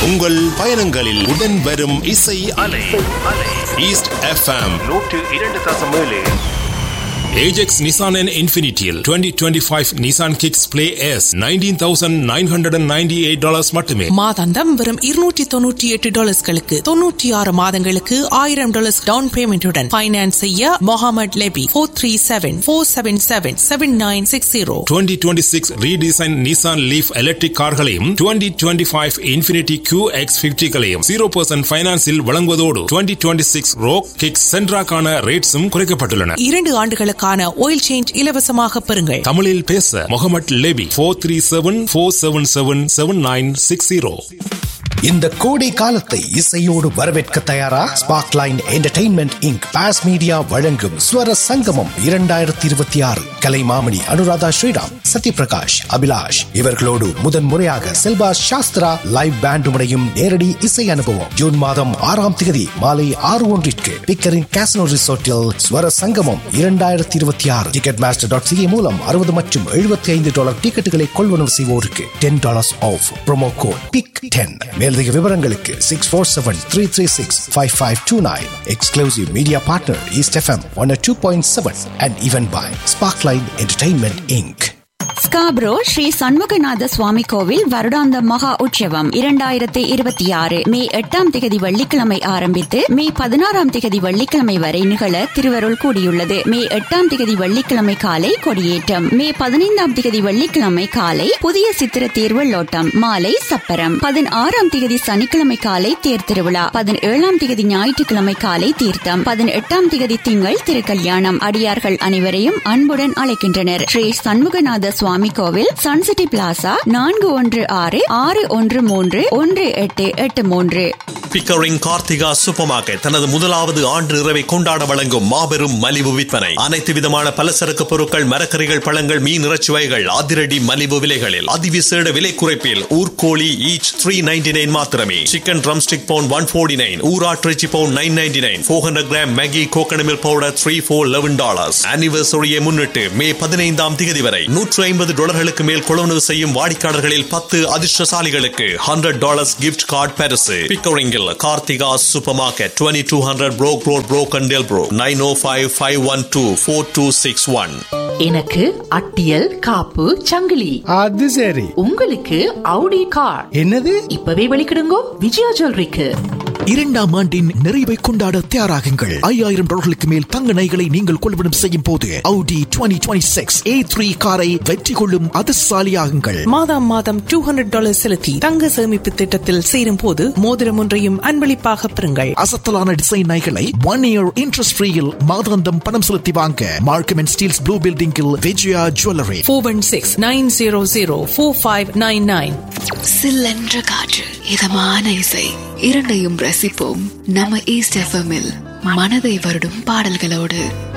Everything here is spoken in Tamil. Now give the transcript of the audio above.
உங்கள் பயணங்களில் உடன் வரும் இசை அலை ஈஸ்ட் எஃப்எம் நூற்று இரண்டு தசம் ஏழு ஏஜெக்ஸ் நிசான் அண்ட் இன்ஃபினிட்டியில் twenty twenty five Nissan Kicks play S nineteen thousand nine hundred and ninety eight dollars மட்டுமே மாதாந்தம் வெறும் இருநூற்றி தொண்ணூற்றி எட்டு டாலர்ஸ்களுக்கு தொண்ணூற்றி ஆறு மாதங்களுக்கு ஆயிரம் டாலர்ஸ் டவுன் பேமெண்ட்டுடன் ஃபைனான்ஸ் செய்ய Mohamed Lebbe four three seven four seven seven seven nine six zero twenty twenty six redesign Nissan Leaf electric கார்களையும் twenty twenty five Infiniti Q X பிப்டிகளையும் ஜீரோ பர்சன்ட் ஃபைனான்ஸில் வழங்குவதோடு twenty twenty six Rogue Kicks சென்ட்ராக்கான ரேட்ஸும் குறைக்கப்பட்டுள்ளன இரண்டு ஆண்டுகளுக்கான ஆயில் சேஞ்ச் இலவசமாக பெறுங்கள் தமிழில் பேச Mohamed Lebbe four three seven four seven seven seven nine six zero இந்த கோடை காலத்தை இசையோடு வரவேற்க தயாரா Sparkline entertainment inc pass media வழங்கும் ஸ்வர சங்கமம் இரண்டாயிரத்தி இருபத்தி ஆறு கலைமாமணி அனுராதா ஸ்ரீராம் சத்யபிரகாஷ் அபிலாஷ் இவர்களோடு முதன் முறையாக செல்வா சாஸ்திரா லைவ் பேண்ட் முறையும் நேரடி இசை அனுபவம் ஜூன் மாதம் ஆறாம் தேதி மாலை ஆறு ஒன்றிற்கு பிக்கரின் கேசனோ ரிசோர்ட்டில் ஸ்வர சங்கமம் இரண்டாயிரத்தி இருபத்தி ஆறு டிக்கெட் மாஸ்டர் டாட் சிஏ மூலம் அறுபது மற்றும் எழுபத்தி ஐந்து டாலர் டிக்கெட்டுகளை கொள்வனவு செய்வோருக்கு ten dollars off promo code pick ten மேலதிக விவரங்களுக்கு six four seven three three six five five two nine exclusive media partner East FM one two point seven and even by Sparkline entertainment inc Scarborough Sri Shanmuganatha Swami கோவில் வருடாந்த மகா உற்சவம் இரண்டாயிரத்தி இருபத்தி ஆறு மே எட்டாம் திகதி வெள்ளிக்கிழமை ஆரம்பித்து மே பதினாறாம் திகதி வெள்ளிக்கிழமை வரை நிகழ திருவருள் கூடியுள்ளது மே எட்டாம் திகதி வெள்ளிக்கிழமை காலை கொடியேற்றம் மே பதினைந்தாம் திகதி வெள்ளிக்கிழமை காலை புதிய சித்திர தேர் வெள்ளோட்டம் மாலை சப்பரம் பதினாறாம் திகதி சனிக்கிழமை காலை தேர் திருவிழா பதினேழாம் திகதி ஞாயிற்றுக்கிழமை காலை தீர்த்தம் பதினெட்டாம் திகதி திங்கள் திருக்கல்யாணம் அடியார்கள் அனைவரையும் அன்புடன் அழைக்கின்றனர் ஸ்ரீ சண்முகநாத சுவாமி கோவில் சன்சிட்டி பிளாசா நான்கு ஒன்று ஆறு ஆறு ஒன்று மூன்று ஒன்று எட்டு எட்டு மூன்று பிக்கரிங் கார்த்திகா சூப்பர் மார்க்கெட் தனது முதலாவது ஆண்டு நிறைவை கொண்டாட வழங்கும் மாபெரும் மலிவு விற்பனை அனைத்து விதமான பலசரக்கு பொருட்கள் மரக்கறிகள் பழங்கள் மீன் இறைச்சி வகைகள் அதிரடி மலிவு விலைகளில் அதிவிசேட விலை குறைப்பில் ஊர்கோழி ஈச் த்ரீ நைன்டி நைன் மாத்திரமே chicken drumstick pound one forty nine ஊராட்டிறைச்சி pound nine ninety nine four hundred gram Maggi coconut milk powder three four eleven dollars ஆனிவர்சரியை முன்னிட்டு மே பதினைந்தாம் தேதி வரை நூற்று ஐம்பது டாலர்களுக்கு மேல் கொள்வனவு செய்யும் வாடிக்கையாளர்களில் பத்து அதிர்ஷ்டசாலிகளுக்கு ஹண்ட்ரட் டாலர்ஸ் கிஃப்ட் கார்டு பரிசு பிக்கரிங்கில் Karthika supermarket twenty two hundred Brock road Brock and ப்ரோ nine O five five one two four two six one எனக்கு அட்டியல் காப்பு சங்கிலி அது சரி உங்களுக்கு அவுடி கார் என்னது இப்பவே வெளிக்கிடுங்கோ விஜயா ஜுவல்லரிக்கு இரண்டாம் ஆண்டின் நிறைவை கொண்டாட தயாராகுங்கள் ஐயாயிரம் டாலர்களுக்கு மேல் தங்க நகைகளை நீங்கள் கொள்வனம் செய்யும் போது Audi 2026 A3 காரை வெற்றி கொள்ளும் அதிர்ஷ்டசாலியாகுங்கள் மாதம் மாதம் டூ ஹண்ட்ரட் டாலர் செலுத்தி தங்க சேமிப்பு திட்டத்தில் சேரும் போது மோதிரம் ஒன்றையும் அன்பளிப்பாக பெறுங்கள் அசத்தலான டிசைன் நகைகளை ஒன் இயர் இன்ட்ரெஸ்ட் ஃப்ரீயில் மாதாந்தம் பணம் செலுத்தி வாங்க மார்க்கம் அண்ட் ஸ்டீல்ஸ் ப்ளூ பில்டிங்கில் Vijaya jewellery four one six nine zero zero four five nine nine சில்லென்ற காற்று இதமான இசை இரண்டையும் ரசிப்போம் நம்ம ஈஸ்ட் எஃப்எம்மில் மனதை வருடும் பாடல்களோடு